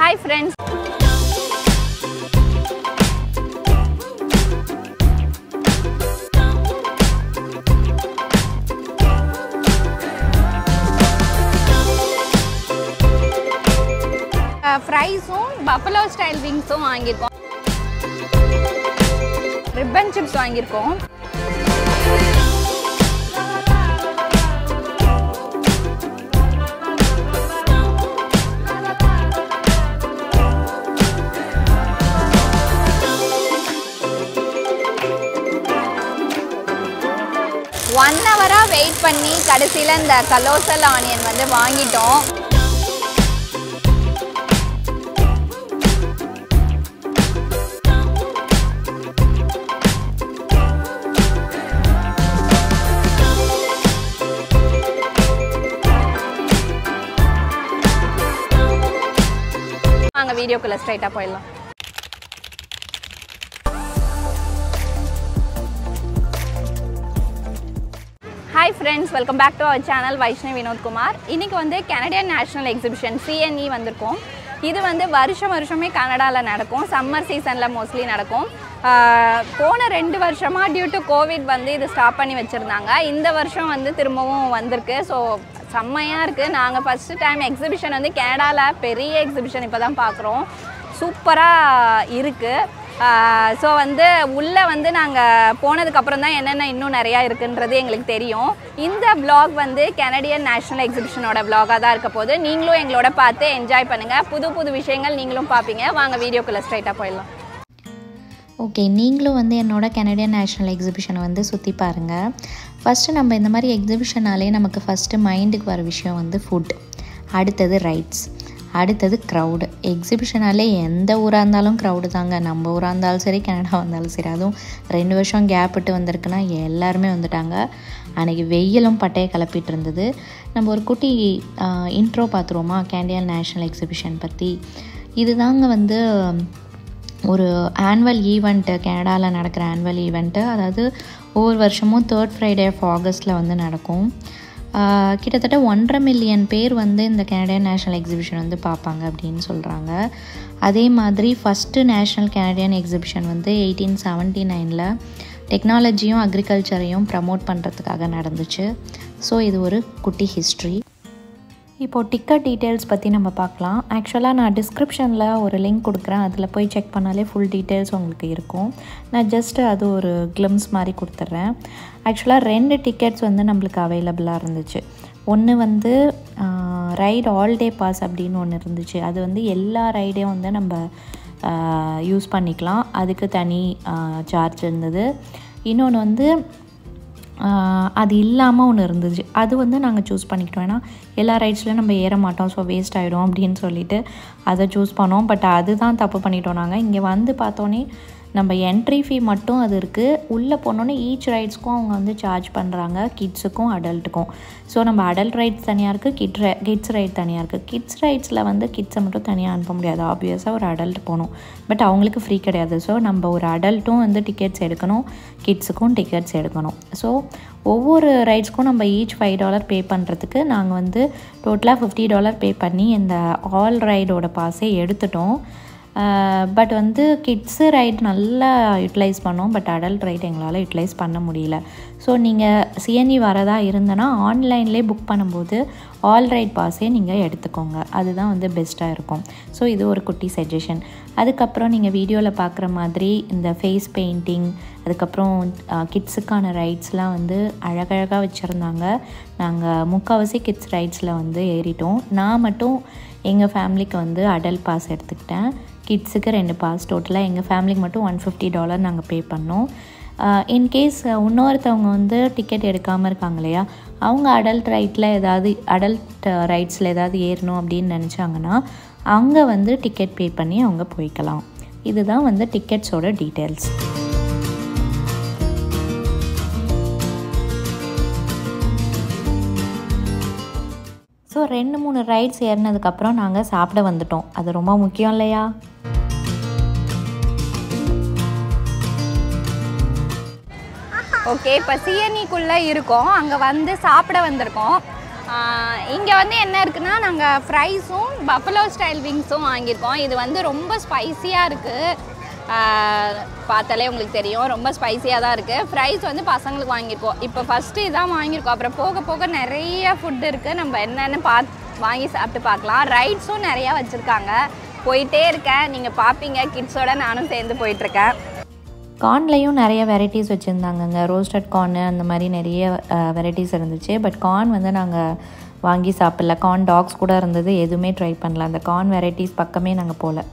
Hi friends ஃப்ரைஸும் buffalo style விங்ஸும் வாங்கியிருக்கோம் ரிப்பன் சிப்ஸ் வாங்கியிருக்கோம் ஒன் ஹவராக வெயிட் பண்ணி கடைசியில் இந்த கலோசல் ஆனியன் வந்து வாங்கிட்டோம் வாங்க வீடியோக்குள்ளே ஸ்ட்ரைட்டாக போயிடலாம் hi friends welcome back to our channel Vaishnavi Vinothkumar இன்றைக்கி வந்து கனடியன் நேஷனல் எக்ஸிபிஷன் சிஎன்இ வந்திருக்கோம் இது வந்து வருஷம் வருஷமே கனடாவில் நடக்கும் சம்மர் சீசனில் மோஸ்ட்லி நடக்கும் ஆஹ் போன ரெண்டு வருஷமாக டியூ டு கோவிட் வந்து இது ஸ்டாப் பண்ணி வச்சுருந்தாங்க இந்த வருஷம் வந்து திரும்பவும் வந்திருக்கு ஸோ செம்மையாக இருக்குது நாங்கள் ஃபஸ்ட்டு டைம் எக்ஸிபிஷன் வந்து கனடாவில் பெரிய எக்ஸிபிஷன் இப்போ தான் பார்க்குறோம் சூப்பராக இருக்குது ஸோ வந்து உள்ளே வந்து நாங்கள் போனதுக்கப்புறம் தான் என்னென்ன இன்னும் நிறையா இருக்குன்றது எங்களுக்கு தெரியும் இந்த vlog வந்து கனடியன் நேஷனல் எக்ஸிபிஷனோட vlog-ஆ தான் இருக்க போது நீங்களும் எங்களோட பார்த்து என்ஜாய் பண்ணுங்கள் புது புது விஷயங்கள் நீங்களும் பார்ப்பீங்க வாங்க வீடியோக்குள்ளே ஸ்ட்ரைட்டாக போயிடலாம் ஓகே நீங்களும் வந்து என்னோட கனடியன் நேஷ்னல் எக்ஸிபிஷனை வந்து சுற்றி பாருங்கள் ஃபஸ்ட்டு நம்ம இந்த மாதிரி எக்ஸிபிஷனாலே நமக்கு ஃபஸ்ட்டு மைண்டுக்கு வர விஷயம் வந்து ஃபுட் அடுத்தது ரைட்ஸ் அடுத்தது க்ரௌடு எக்ஸிபிஷனாலே எந்த ஊராக இருந்தாலும் க்ரௌடு தாங்க நம்ம ஊராக இருந்தாலும் சரி கனடா வந்தாலும் சரி அதுவும் ரெண்டு வருஷம் கேப் விட்டு வந்திருக்குன்னா எல்லாருமே வந்துட்டாங்க அன்றைக்கி வெயிலும் பட்டையை கிளப்பிட்டு இருந்தது நம்ம ஒரு குட்டி இன்ட்ரோ பார்த்துருவோமா கேண்டியன் நேஷ்னல் எக்ஸிபிஷன் பற்றி இதுதாங்க வந்து ஒரு ஆனுவல் ஈவெண்ட்டு கனடாவில் நடக்கிற ஆனுவல் ஈவெண்ட்டு அதாவது ஒவ்வொரு வருஷமும் தேர்ட் ஃப்ரைடே ஆஃப் ஆகஸ்ட்டில் வந்து நடக்கும் ஆஹ் கிட்டத்தட்ட ஒன்றரை மில்லியன் பேர் வந்து இந்த கனடியன் நேஷ்னல் எக்ஸிபிஷன் வந்து பார்ப்பாங்க அப்படின்னு சொல்கிறாங்க அதே மாதிரி ஃபஸ்ட்டு நேஷ்னல் கனடியன் எக்ஸிபிஷன் வந்து எயிட்டீன் செவன்ட்டி நைனில் டெக்னாலஜியும் அக்ரிகல்ச்சரையும் ப்ரமோட் பண்ணுறதுக்காக நடந்துச்சு ஸோ இது ஒரு குட்டி ஹிஸ்ட்ரி இப்போது டிக்கெட் டீட்டெயில்ஸ் பற்றி நம்ம பார்க்கலாம் ஆக்சுவலாக நான் டிஸ்கிரிப்ஷனில் ஒரு லிங்க் கொடுக்குறேன் அதில் போய் செக் பண்ணாலே ஃபுல் டீட்டெயில்ஸ் உங்களுக்கு இருக்கும் நான் ஜஸ்ட்டு அது ஒரு கிளிம்ஸ் மாதிரி கொடுத்துட்றேன் ஆக்சுவலாக ரெண்டு டிக்கெட்ஸ் வந்து நம்மளுக்கு அவைலபிளாக இருந்துச்சு ஒன்று வந்து ரைட் ஆல் டே பாஸ் அப்படின்னு ஒன்று இருந்துச்சு அது வந்து எல்லா ரைடையும் வந்து நம்ம யூஸ் பண்ணிக்கலாம் அதுக்கு தனி சார்ஜ் இருந்தது இன்னொன்று வந்து ஆஹ் அது இல்லாமல் ஒன்று இருந்துச்சு அது வந்து நாங்கள் சூஸ் பண்ணிக்கிட்டோம் ஏன்னா எல்லா ரைட்ஸ்லையும் நம்ம ஏற மாட்டோம் ஸோ வேஸ்ட் ஆகிடும் அப்படின்னு சொல்லிட்டு அதை சூஸ் பண்ணோம் பட் அதுதான் தப்பு பண்ணிட்டோம் நாங்கள் இங்கே வந்து பார்த்தோன்னே நம்ம என்ட்ரி ஃபீ மட்டும் அது இருக்குது உள்ளே போனோன்னே ஈச் ரைட்ஸ்க்கும் அவங்க வந்து சார்ஜ் பண்ணுறாங்க கிட்ஸுக்கும் அடல்ட்டுக்கும் ஸோ நம்ம அடல்ட் ரைட்ஸ் தனியாக இருக்குது கிட் ரை கிட்ஸ் ரைட் தனியாக இருக்குது கிட்ஸ் ரைட்ஸில் வந்து கிட்ஸை மட்டும் தனியாக அனுப்ப முடியாது ஆப்வியஸாக ஒரு அடல்ட் போகணும் பட் அவங்களுக்கு ஃப்ரீ கிடையாது ஸோ நம்ம ஒரு அடல்ட்டும் வந்து டிக்கெட்ஸ் எடுக்கணும் கிட்ஸுக்கும் டிக்கெட்ஸ் எடுக்கணும் ஸோ ஒவ்வொரு ரைட்ஸ்க்கும் நம்ம ஈச் ஃபைவ் டாலர் பே பண்ணுறதுக்கு நாங்கள் வந்து டோட்டலாக ஃபிஃப்டி டாலர் பே பண்ணி இந்த ஆல் ரைடோட பாஸே எடுத்துட்டோம் பட் வந்து கிட்ஸு ரைட் நல்லா யூட்டிலைஸ் பண்ணோம் பட் அடல்ட் ரைட் எங்களால் யூட்டிலைஸ் பண்ண முடியல ஸோ நீங்கள் சிஎன்இ வரதா இருந்தனா ஆன்லைன்லேயே புக் பண்ணும்போது ஆல் ரைட் பாஸே நீங்கள் எடுத்துக்கோங்க அதுதான் வந்து பெஸ்ட்டாக இருக்கும் ஸோ இது ஒரு குட்டி சஜஷன் அதுக்கப்புறம் நீங்கள் வீடியோவில் பார்க்குற மாதிரி இந்த ஃபேஸ் பெயிண்டிங் அதுக்கப்புறம் கிட்ஸுக்கான ரைட்ஸ்லாம் வந்து அழகழகாக வச்சுருந்தாங்க நாங்கள் முக்கால்வாசி கிட்ஸ் ரைட்ஸில் வந்து ஏறிட்டோம் நான் மட்டும் எங்கள் ஃபேமிலிக்கு வந்து அடல்ட் பாஸ் எடுத்துக்கிட்டேன் கிட்ஸுக்கு ரெண்டு பாஸ் டோட்டலாக எங்கள் ஃபேமிலிக்கு மட்டும் ஒன் ஃபிஃப்டி டாலர் நாங்கள் பே பண்ணோம் இன்கேஸ் இன்னொருத்தவங்க வந்து டிக்கெட் எடுக்காமல் இருக்காங்க இல்லையா அவங்க அடல்ட் ரைட்டில் ஏதாவது அடல்ட் ரைட்ஸில் ஏதாவது ஏறணும் அப்படின்னு நினச்சாங்கன்னா அங்கே வந்து டிக்கெட் பே பண்ணி அவங்க போய்க்கலாம் இதுதான் வந்து டிக்கெட்ஸோட டீட்டெயில்ஸ் ஸோ ரெண்டு மூணு ரைட்ஸ் ஏறினதுக்கப்புறம் நாங்கள் சாப்பிட வந்துட்டோம் அது ரொம்ப முக்கியம் இல்லையா ஓகே இப்போ சிஎன்இக்குள்ளே இருக்கோம் அங்கே வந்து சாப்பிட வந்திருக்கோம் இங்கே வந்து என்ன இருக்குன்னா நாங்கள் ஃப்ரைஸும் பஃபலோ ஸ்டைல் விங்ஸும் வாங்கியிருக்கோம் இது வந்து ரொம்ப ஸ்பைசியாக இருக்குது பார்த்தாலே உங்களுக்கு தெரியும் ரொம்ப ஸ்பைசியாக தான் இருக்குது ஃப்ரைஸ் வந்து பசங்களுக்கு வாங்கியிருக்கோம் இப்போ ஃபஸ்ட்டு இதான் வாங்கியிருக்கோம் அப்புறம் போக போக நிறைய ஃபுட் இருக்குது நம்ம என்னென்னு பார்த்து வாங்கி சாப்பிட்டு பார்க்கலாம் ரைட்ஸும் நிறையா வச்சுருக்காங்க போயிட்டே இருக்கேன் நீங்கள் பார்ப்பீங்க கிட்ஸோட நானும் சேர்ந்து போயிட்டுருக்கேன் கார்ன்லேயும் நிறைய வெரைட்டிஸ் வச்சுருந்தாங்கங்க ரோஸ்டட் கார்னு அந்த மாதிரி நிறைய வெரைட்டிஸ் இருந்துச்சு பட் கார்ன் வந்து நாங்கள் வாங்கி சாப்பிடல கார்ன் டாக்ஸ் கூட இருந்தது எதுவுமே ட்ரை பண்ணல அந்த கார்ன் வெரைட்டிஸ் பக்கமே நாங்கள் போகல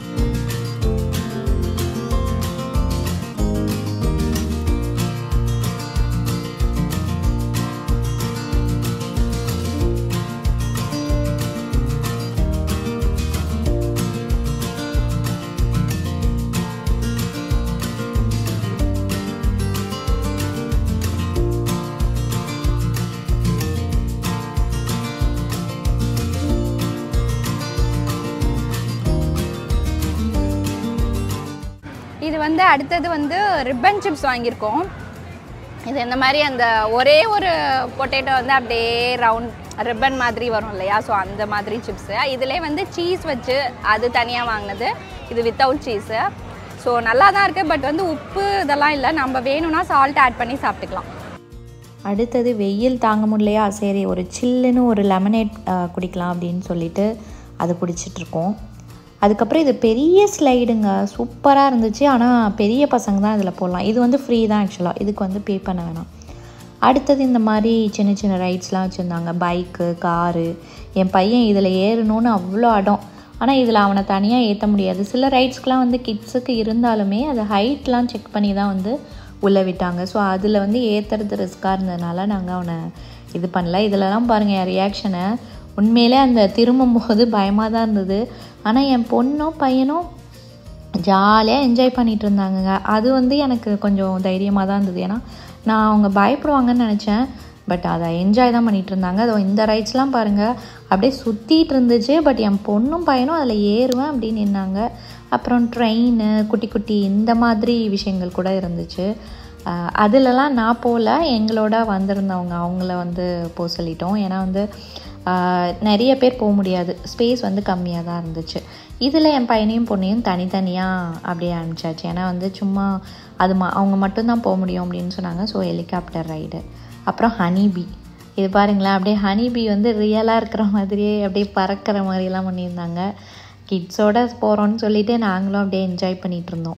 இது வந்து அடுத்தது வந்து ரிப்பன் சிப்ஸ் வாங்கியிருக்கோம் இது இந்த மாதிரி அந்த ஒரே ஒரு பொட்டேட்டோ வந்து அப்படியே ரவுண்ட் ரிப்பன் மாதிரி வரும் இல்லையா ஸோ அந்த மாதிரி சிப்ஸு இதிலே வந்து சீஸ் வச்சு அது தனியாக வாங்கினது இது வித்தவுட் சீஸு ஸோ நல்லா தான் இருக்குது பட் வந்து உப்பு இதெல்லாம் இல்லை நம்ம வேணும்னா சால்ட் ஆட் பண்ணி சாப்பிட்டுக்கலாம் அடுத்தது வெயில் தாங்க முடியலையா சரி ஒரு சில்லுன்னு ஒரு லெமனேட் குடிக்கலாம் அப்படின்னு சொல்லிட்டு அது குடிச்சிட்ருக்கோம் அதுக்கப்புறம் இது பெரிய ஸ்லைடுங்க சூப்பராக இருந்துச்சு ஆனால் பெரிய பசங்க தான் இதில் போடலாம் இது வந்து ஃப்ரீ தான் ஆக்சுவலாக இதுக்கு வந்து பே பண்ண வேணாம் அடுத்தது இந்த மாதிரி சின்ன சின்ன ரைட்ஸ்லாம் வச்சுருந்தாங்க பைக்கு காரு என் பையன் இதில் ஏறணும்னு அவ்வளோ அடம் ஆனால் இதில் அவனை தனியாக ஏற்ற முடியாது சில ரைட்ஸ்க்கெலாம் வந்து கிட்ஸுக்கு இருந்தாலுமே அது ஹைட்லாம் செக் பண்ணி தான் வந்து உள்ளே விட்டாங்க ஸோ அதில் வந்து ஏற்றுறது ரிஸ்க்காக இருந்ததுனால நாங்கள் அவனை இது பண்ணல இதிலலாம் பாருங்கள் என் ரியாக்ஷனை உண்மையிலே அந்த திரும்பும்போது பயமாக தான் இருந்தது ஆனால் என் பொண்ணும் பையனும் ஜாலியாக என்ஜாய் பண்ணிகிட்டு இருந்தாங்கங்க அது வந்து எனக்கு கொஞ்சம் தைரியமாக தான் இருந்தது ஏன்னா நான் அவங்க பயப்படுவாங்கன்னு நினச்சேன் பட் அதை என்ஜாய் தான் பண்ணிகிட்டு இருந்தாங்க அதோ இந்த ரைட்ஸ்லாம் பாருங்கள் அப்படியே சுற்றிட்டு இருந்துச்சு பட் என் பொண்ணும் பையனும் அதில் ஏறுவேன் அப்படின்னு நின்னாங்க அப்புறம் ட்ரெயின் குட்டி குட்டி இந்த மாதிரி விஷயங்கள் கூட இருந்துச்சு அஹ் அதுலலாம் நான் போகல எங்களோட வந்திருந்தவங்க அவங்கள வந்து போக சொல்லிட்டோம் ஏன்னா வந்து ஆஹ் நிறைய பேர் போக முடியாது ஸ்பேஸ் வந்து கம்மியாக தான் இருந்துச்சு இதில் என் பையனையும் பொண்ணையும் தனித்தனியாக அப்படியே அனுப்பிச்சாச்சு ஏன்னா வந்து சும்மா அது ம அவங்க மட்டும்தான் போக முடியும் அப்படின்னு சொன்னாங்க ஸோ ஹெலிகாப்டர் ரைடு அப்புறம் ஹனிபி இது பாருங்களேன் அப்படியே ஹனிபி வந்து ரியலாக இருக்கிற மாதிரியே அப்படியே பறக்கிற மாதிரிலாம் பண்ணியிருந்தாங்க கிட்ஸோட போகிறோன்னு சொல்லிட்டு நாங்களும் அப்படியே என்ஜாய் பண்ணிகிட்டு இருந்தோம்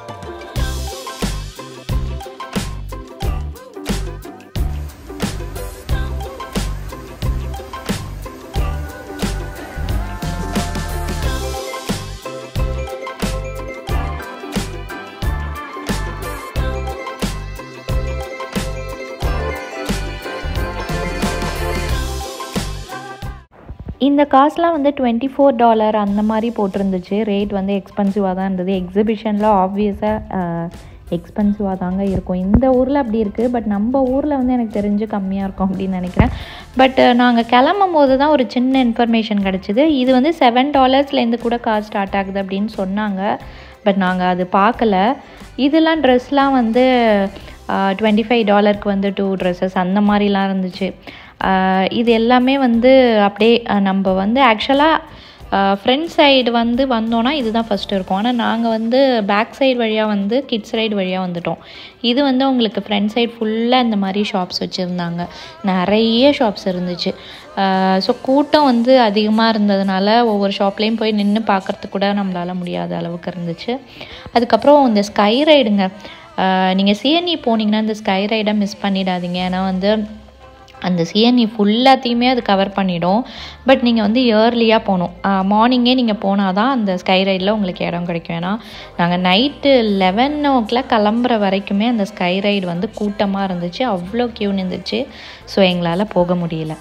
இந்த காசுலாம் வந்து டுவெண்ட்டி ஃபோர் டாலர் அந்த மாதிரி போட்டிருந்துச்சு ரேட் வந்து எக்ஸ்பென்சிவாக தான் இருந்தது எக்ஸிபிஷனில் ஆப்வியஸாக எக்ஸ்பென்சிவாக தாங்க இருக்கும் இந்த ஊரில் அப்படி இருக்குது பட் நம்ம ஊரில் வந்து எனக்கு தெரிஞ்சு கம்மியாக இருக்கும் அப்படின்னு நினைக்கிறேன் பட் நாங்கள் கிளம்பும் போது தான் ஒரு சின்ன இன்ஃபர்மேஷன் கிடச்சிது இது வந்து செவன் டாலர்ஸ்லேருந்து கூட காசு ஸ்டார்ட் ஆகுது அப்படின்னு சொன்னாங்க பட் நாங்கள் அது பார்க்கல இதெல்லாம் ட்ரெஸ்லாம் வந்து டுவெண்ட்டி ஃபைவ் டாலருக்கு வந்து டூ ட்ரெஸ்ஸஸ் அந்த மாதிரிலாம் இருந்துச்சு ஆஹ் இது எல்லாமே வந்து அப்படியே ஆஹ் நம்ம வந்து ஆக்சுவலாக ஃப்ரண்ட் சைடு வந்து வந்தோன்னா இதுதான் ஃபஸ்ட்டு இருக்கும் ஆனால் நாங்கள் வந்து பேக் சைடு வழியாக வந்து கிட்ஸ் ரைடு வழியாக வந்துட்டோம் இது வந்து உங்களுக்கு ஃப்ரண்ட் சைடு ஃபுல்லாக இந்த மாதிரி ஷாப்ஸ் வச்சுருந்தாங்க நிறைய ஷாப்ஸ் இருந்துச்சு ஸோ கூட்டம் வந்து அதிகமாக இருந்ததுனால ஒவ்வொரு ஷாப்லேயும் போய் நின்று பார்க்குறதுக்கு கூட நம்மளால் முடியாத அளவுக்கு இருந்துச்சு அதுக்கப்புறம் இந்த ஸ்கை ரைடுங்க நீங்கள் சிஎன்இ போனீங்கன்னா இந்த ஸ்கை ரைடை மிஸ் பண்ணிடாதீங்க ஏன்னா வந்து அந்த சிஎன்இ ஃபுல்லாத்தையுமே அது கவர் பண்ணிடும் பட் நீங்கள் வந்து இயர்லியாக போகணும் மார்னிங்கே நீங்கள் போனால் தான் அந்த ஸ்கை ரைடில் உங்களுக்கு இடம் கிடைக்கும் ஏன்னா நாங்கள் நைட்டு லெவன் ஓ கிளாக் கிளம்புற வரைக்குமே அந்த ஸ்கை ரைடு வந்து கூட்டமாக இருந்துச்சு அவ்வளோ க்யூ இருந்துச்சு ஸோ எங்களால் போக முடியல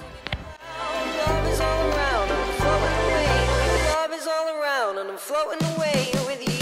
Love is all around and I'm floating away. Love is all around and I'm floating away with you.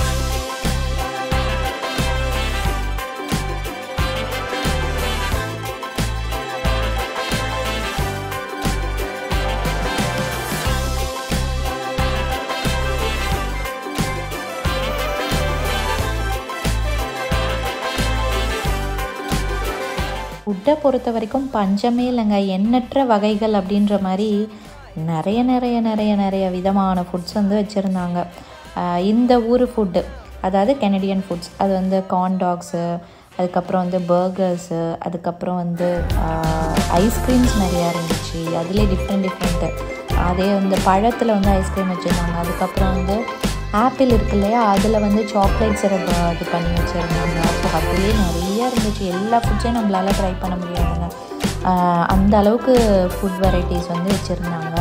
Food ஃபுட்டை பொறுத்த வரைக்கும் பஞ்சமே இல்லைங்க எண்ணற்ற வகைகள் அப்படின்ற மாதிரி நிறைய நிறைய நிறைய நிறைய விதமான ஃபுட்ஸ் வந்து வச்சுருந்தாங்க இந்த ஊர் ஃபுட்டு அதாவது கெனடியன் ஃபுட்ஸ் அது வந்து கார்ன் டாக்ஸு அதுக்கப்புறம் வந்து பர்கர்ஸு அதுக்கப்புறம் வந்து ஐஸ்கிரீம்ஸ் நிறையா இருந்துச்சு அதுலேயே டிஃப்ரெண்ட் டிஃப்ரெண்ட்டு அதே வந்து பழத்தில் வந்து ஐஸ்கிரீம் வச்சுருந்தாங்க அதுக்கப்புறம் வந்து ஆப்பிள் இருக்கு இல்லையா அதில் வந்து சாக்லேட் சிரப் இது பண்ணி வச்சுருந்தாங்க ஸோ அதுலேயே நிறைய இருந்துச்சு எல்லா ஃபுட்ஸையும் நம்மளால் ட்ரை பண்ண முடியாதுங்க ஆஹ் அந்த அளவுக்கு ஃபுட் வெரைட்டிஸ் வந்து வச்சுருந்தாங்க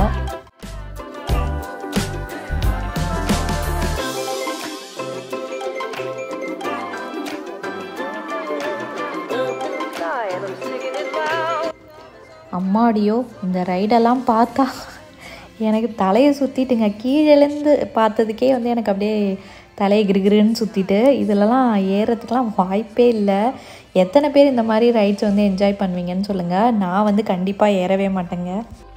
And I'm singing it loud. அம்மாடியோ இந்த ரைடெல்லாம் பார்த்தா எனக்கு தலையை சுற்றிட்டுங்க கீழேருந்து பார்த்ததுக்கே வந்து எனக்கு அப்படியே தலையை கிருகிருன்னு சுற்றிட்டு இதிலலாம் ஏறுறதுக்கெலாம் வாய்ப்பே இல்லை எத்தனை பேர் இந்த மாதிரி ரைட்ஸ் வந்து என்ஜாய் பண்ணுவீங்கன்னு சொல்லுங்கள் நான் வந்து கண்டிப்பாக ஏறவே மாட்டேங்க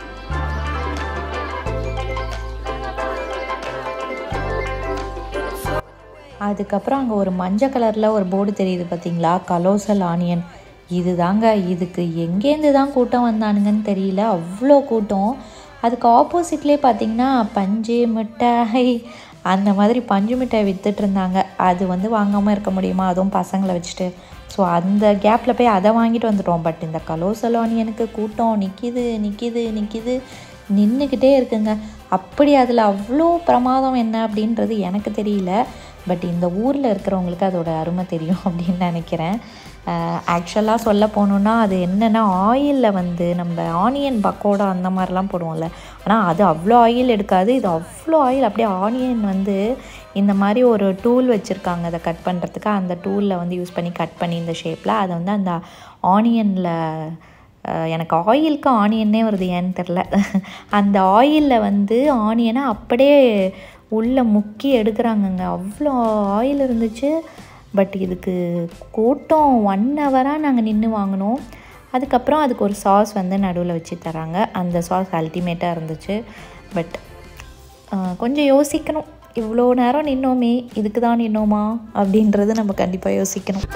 அதுக்கப்புறம் அங்கே ஒரு மஞ்சள் கலரில் ஒரு போர்டு தெரியுது பார்த்தீங்களா கலோசல் ஆனியன் இது தாங்க இதுக்கு எங்கேருந்து தான் கூட்டம் வந்தானுங்கன்னு தெரியல அவ்வளோ கூட்டம் அதுக்கு ஆப்போசிட்லேயே பார்த்தீங்கன்னா பஞ்சு மிட்டாய் அந்த மாதிரி பஞ்சு மிட்டாய் வித்துட்டு இருந்தாங்க அது வந்து வாங்காமல் இருக்க முடியுமா அதுவும் பசங்களை வச்சுட்டு ஸோ அந்த கேப்பில் போய் அதை வாங்கிட்டு வந்துட்டோம் பட் இந்த கலோசல் ஆனியனுக்கு கூட்டம் நிற்கிது நிற்கிது நிற்கிது நின்றுக்கிட்டே இருக்குங்க அப்படி அதில் அவ்வளோ பிரமாதம் என்ன அப்படின்றது எனக்கு தெரியல பட் இந்த ஊரில் இருக்கிறவங்களுக்கு அதோட அருமை தெரியும் அப்படின்னு நினைக்கிறேன் ஆக்சுவலாக சொல்ல போகணுன்னா அது என்னென்னா ஆயிலில் வந்து நம்ம ஆனியன் பக்கோடா அந்த மாதிரிலாம் போடுவோம்ல ஆனால் அது அவ்வளோ ஆயில் எடுக்காது இது அவ்வளோ ஆயில் அப்படியே ஆனியன் வந்து இந்த மாதிரி ஒரு டூல் வச்சுருக்காங்க அதை கட் பண்ணுறதுக்கு அந்த டூலில் வந்து யூஸ் பண்ணி கட் பண்ணி இந்த ஷேப்பில் அதை வந்து அந்த ஆனியனில் அஹ் எனக்கு ஆயிலுக்கு ஆனியனே வருது ஏன்னு தெரில அந்த ஆயிலில் வந்து ஆனியனை அப்படியே உள்ளே முக்கி எடுக்கிறாங்கங்க அவ்வளோ ஆயில் இருந்துச்சு பட் இதுக்கு கூட்டம் ஒன் ஹவராக நாங்கள் நின்று வாங்கினோம் அதுக்கப்புறம் அதுக்கு ஒரு சாஸ் வந்து நடுவில் வச்சு தராங்க அந்த சாஸ் அல்டிமேட்டாக இருந்துச்சு பட் கொஞ்சம் யோசிக்கணும் இவ்வளோ நேரம் நின்னோமே இதுக்கு தான் நின்னோமா அப்படின்றது நம்ம கண்டிப்பாக யோசிக்கணும்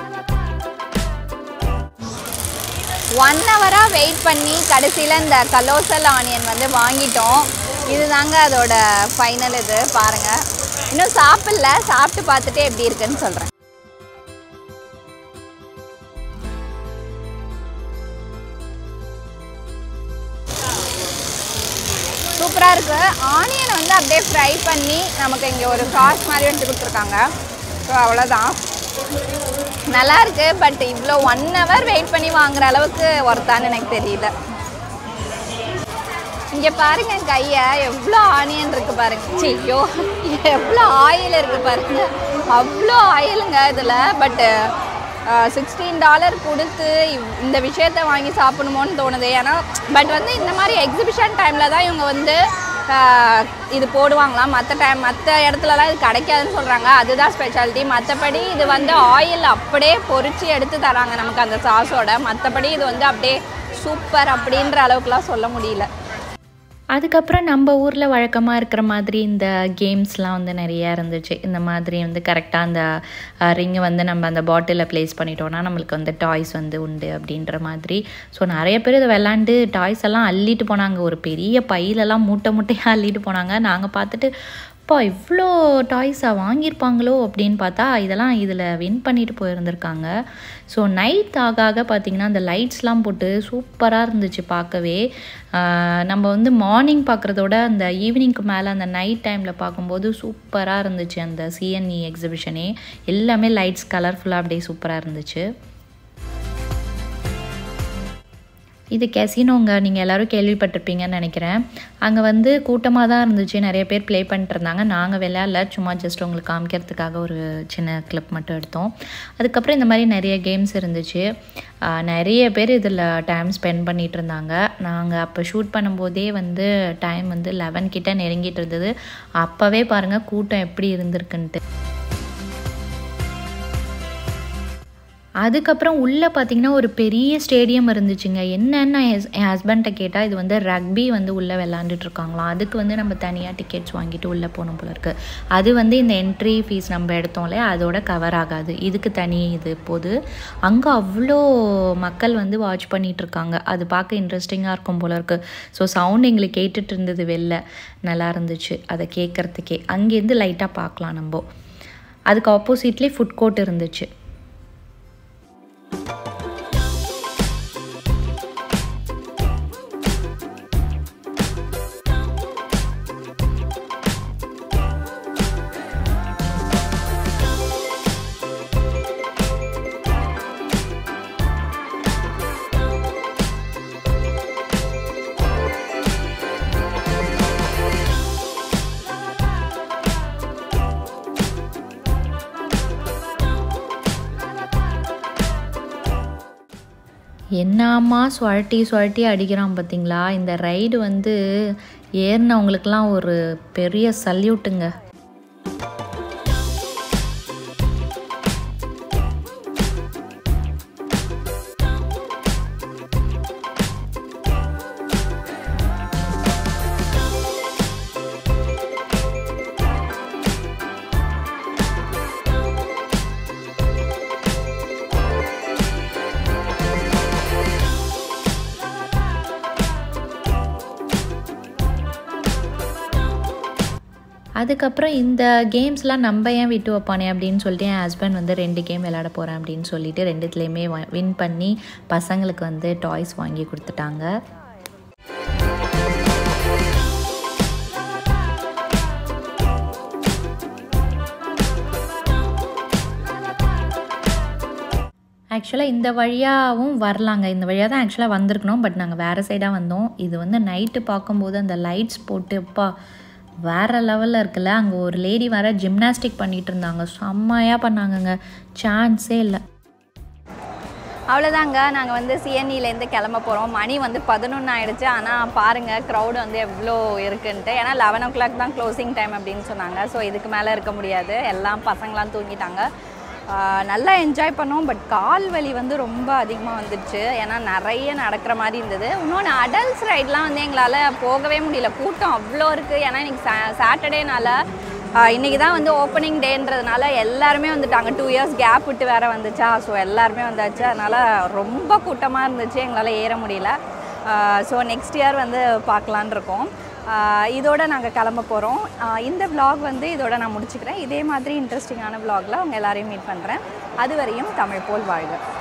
ஒன் ஹவராக வெயிட் பண்ணி கடைசியில் இந்த கலோசல் ஆனியன் வந்து வாங்கிட்டோம் இதுதாங்க அதோட ஃபைனல் இது பாருங்கள் இன்னும் சாப்பிடல சாப்பிட்டு பார்த்துட்டு எப்படி இருக்குன்னு சொல்கிறேன் சூப்பராக இருக்குது ஆனியன் வந்து அப்படியே ஃப்ரை பண்ணி நமக்கு இங்கே ஒரு சாஸ் மாதிரி வந்து கொடுத்துருக்காங்க ஸோ அவ்வளோதான் நல்லா இருக்கு பட் இவ்வளோ ஒன் ஹவர் வெயிட் பண்ணி வாங்குற அளவுக்கு ஒர்த்தான்னு எனக்கு தெரியல இங்கே பாருங்க கையை எவ்வளோ ஆனியன் இருக்கு பாருங்க ச்சீ, ஐயோ எவ்வளோ ஆயில் இருக்கு பாருங்க அவ்வளோ ஆயிலுங்க இதில் பட்டு சிக்ஸ்டீன் டாலர் கொடுத்து இவ்- இந்த விஷயத்தை வாங்கி சாப்பிடணுமோன்னு தோணுது ஏன்னா பட் வந்து இந்த மாதிரி எக்ஸிபிஷன் டைமில் தான் இவங்க வந்து ஆஹ், இது போடுவாங்களாம் மற்ற டைம் மற்ற இடத்துலலாம் இது கிடைக்காதுன்னு சொல்கிறாங்க அதுதான் ஸ்பெஷாலிட்டி மற்றபடி இது வந்து ஆயில் அப்படியே பொரிச்சு எடுத்து தராங்க நமக்கு அந்த சாஸோட மற்றபடி இது வந்து அப்படியே சூப்பர் அப்படின்ற அளவுக்குலாம் சொல்ல முடியல அதுக்கப்புறம் நம்ம ஊரில் வழக்கமாக இருக்கிற மாதிரி இந்த கேம்ஸ்லாம் வந்து நிறையா இருந்துச்சு இந்த மாதிரி வந்து கரெக்டாக அந்த ரிங்கை வந்து நம்ம அந்த பாட்டிலில் ப்ளேஸ் பண்ணிட்டோம்னா நம்மளுக்கு வந்து டாய்ஸ் வந்து உண்டு அப்படின்ற மாதிரி ஸோ நிறைய பேர் இதை விளாண்டு டாய்ஸ் எல்லாம் அள்ளிட்டு போனாங்க ஒரு பெரிய பையிலெல்லாம் மூட்டை மூட்டையாக அள்ளிட்டு போனாங்க நாங்கள் பார்த்துட்டு அப்பா இவ்வளோ டாய்ஸாக வாங்கியிருப்பாங்களோ அப்படின்னு பார்த்தா இதெல்லாம் இதில் வின் பண்ணிட்டு போயிருந்திருக்காங்க ஸோ நைட் ஆக ஆக பார்த்திங்கன்னா அந்த லைட்ஸ்லாம் போட்டு சூப்பராக இருந்துச்சு பார்க்கவே ஆஹ் நம்ம வந்து மார்னிங் பார்க்குறதோட அந்த ஈவினிங்க்கு மேலே அந்த நைட் டைமில் பார்க்கும்போது சூப்பராக இருந்துச்சு அந்த சிஎன்இ எக்ஸிபிஷனே எல்லாமே லைட்ஸ் கலர்ஃபுல்லாக அப்படியே சூப்பராக இருந்துச்சு இது கெசினோங்க நீங்கள் எல்லோரும் கேள்விப்பட்டிருப்பீங்கன்னு நினைக்கிறேன் அங்கே வந்து கூட்டமாக தான் இருந்துச்சு நிறைய பேர் ப்ளே பண்ணிட்டு இருந்தாங்க நாங்கள் விளையாடல சும்மா ஜஸ்ட் உங்களுக்கு காமிக்கிறதுக்காக ஒரு சின்ன கிளிப் மட்டும் எடுத்தோம் அதுக்கப்புறம் இந்த மாதிரி நிறைய கேம்ஸ் இருந்துச்சு ஆஹ் நிறைய பேர் இதில் டைம் ஸ்பெண்ட் பண்ணிகிட்டு இருந்தாங்க நாங்கள் அப்போ ஷூட் பண்ணும்போதே வந்து டைம் வந்து லெவன் கிட்ட நெருங்கிட்டு இருந்தது அப்போவே பாருங்கள் கூட்டம் எப்படி இருந்திருக்குன்ட்டு அதுக்கப்புறம் உள்ளே பார்த்தீங்கன்னா ஒரு பெரிய ஸ்டேடியம் இருந்துச்சுங்க என்னன்னு நான் என் என் ஹஸ்பண்ட்டை கேட்டால் இது வந்து ரக்பி வந்து உள்ளே விளாண்டுட்டு இருக்காங்களாம் அதுக்கு வந்து நம்ம தனியாக டிக்கெட்ஸ் வாங்கிட்டு உள்ளே போகணும் போல இருக்கு அது வந்து இந்த என்ட்ரி ஃபீஸ் நம்ம எடுத்தோம்ல அதோட கவர் ஆகாது இதுக்கு தனி இது போது அங்கே அவ்வளோ மக்கள் வந்து வாட்ச் பண்ணிட்டு இருக்காங்க அது பார்க்க இன்ட்ரெஸ்டிங்காக இருக்கும் போல இருக்கு ஸோ சவுண்ட் எங்களுக்கு கேட்டுட்டு இருந்தது வெளில நல்லா இருந்துச்சு அதை கேட்குறதுக்கே அங்கேருந்து லைட்டாக பார்க்கலாம் நம்ம அதுக்கு ஆப்போசிட்லேயே ஃபுட் கோர்ட் இருந்துச்சு என்னம்மா சுழட்டி சுழட்டி அடிக்கிறான் பார்த்தீங்களா இந்த ரைடு வந்து ஏறினவங்களுக்கெல்லாம் ஒரு பெரிய சல்யூட்டுங்க அதுக்கப்புறம் இந்த கேம்ஸ்லாம் நம்ம ஏன் விட்டு வைப்பானே அப்படின்னு சொல்லிட்டு என் ஹஸ்பண்ட் வந்து ரெண்டு கேம் விளையாட போகிறேன் அப்படின்னு சொல்லிட்டு ரெண்டுத்துலேயுமே வின் பண்ணி பசங்களுக்கு வந்து டாய்ஸ் வாங்கி கொடுத்துட்டாங்க ஆக்சுவலாக இந்த வழியாகவும் வரலாங்க இந்த வழியாக தான் ஆக்சுவலாக வந்திருக்கணும் பட் நாங்கள் வேறு சைடாக வந்தோம் இது வந்து நைட்டு பார்க்கும்போது அந்த லைட்ஸ் போட்டு அப்பா வேறு லெவலில் இருக்குல்ல அங்கே ஒரு லேடி வர ஜிம்னாஸ்டிக் பண்ணிகிட்டு இருந்தாங்க செம்மையாக பண்ணாங்கங்க சான்ஸே இல்லை அவ்வளோதாங்க நாங்கள் வந்து சிஎன்இலேருந்து கிளம்ப போகிறோம் மணி வந்து பதினொன்று ஆயிடுச்சு ஆனால் பாருங்கள் க்ரௌடு வந்து எவ்வளோ இருக்குன்ட்டு ஏன்னா லெவன் ஓ கிளாக் தான் க்ளோசிங் டைம் அப்படின்னு சொன்னாங்க ஸோ இதுக்கு மேலே இருக்க முடியாது எல்லாம் பசங்களாம் தூங்கிட்டாங்க ஆஹ் நல்லா என்ஜாய் பண்ணோம் பட் கால் வலி வந்து ரொம்ப அதிகமாக வந்துடுச்சு ஏன்னா நிறைய நடக்கிற மாதிரி இருந்தது இன்னொன்று அடல்ட்ஸ் ரைட்லாம் வந்து எங்களால் போகவே முடியல கூட்டம் அவ்வளோ இருக்குது ஏன்னா இன்னைக்கு சா சாட்டர்டேனால இன்றைக்கி தான் வந்து ஓப்பனிங் டேன்றதுனால எல்லாருமே வந்துட்டாங்க டூ இயர்ஸ் கேப் விட்டு வேற வந்துச்சா ஸோ எல்லாருமே வந்தாச்சு அதனால் ரொம்ப கூட்டமாக இருந்துச்சு எங்களால் ஏற முடியல ஸோ நெக்ஸ்ட் இயர் வந்து பார்க்கலான் இருக்கோம் ஆஹ் இதோட நாங்கள் கிளம்ப போகிறோம் இந்த vlog வந்து இதோட நான் முடிச்சுக்கிறேன் இதே மாதிரி இன்ட்ரெஸ்டிங்கான vlogல உங்கள் எல்லாரையும் மீட் பண்ணுறேன் அது வரையும் தமிழ் போல் வாழ்க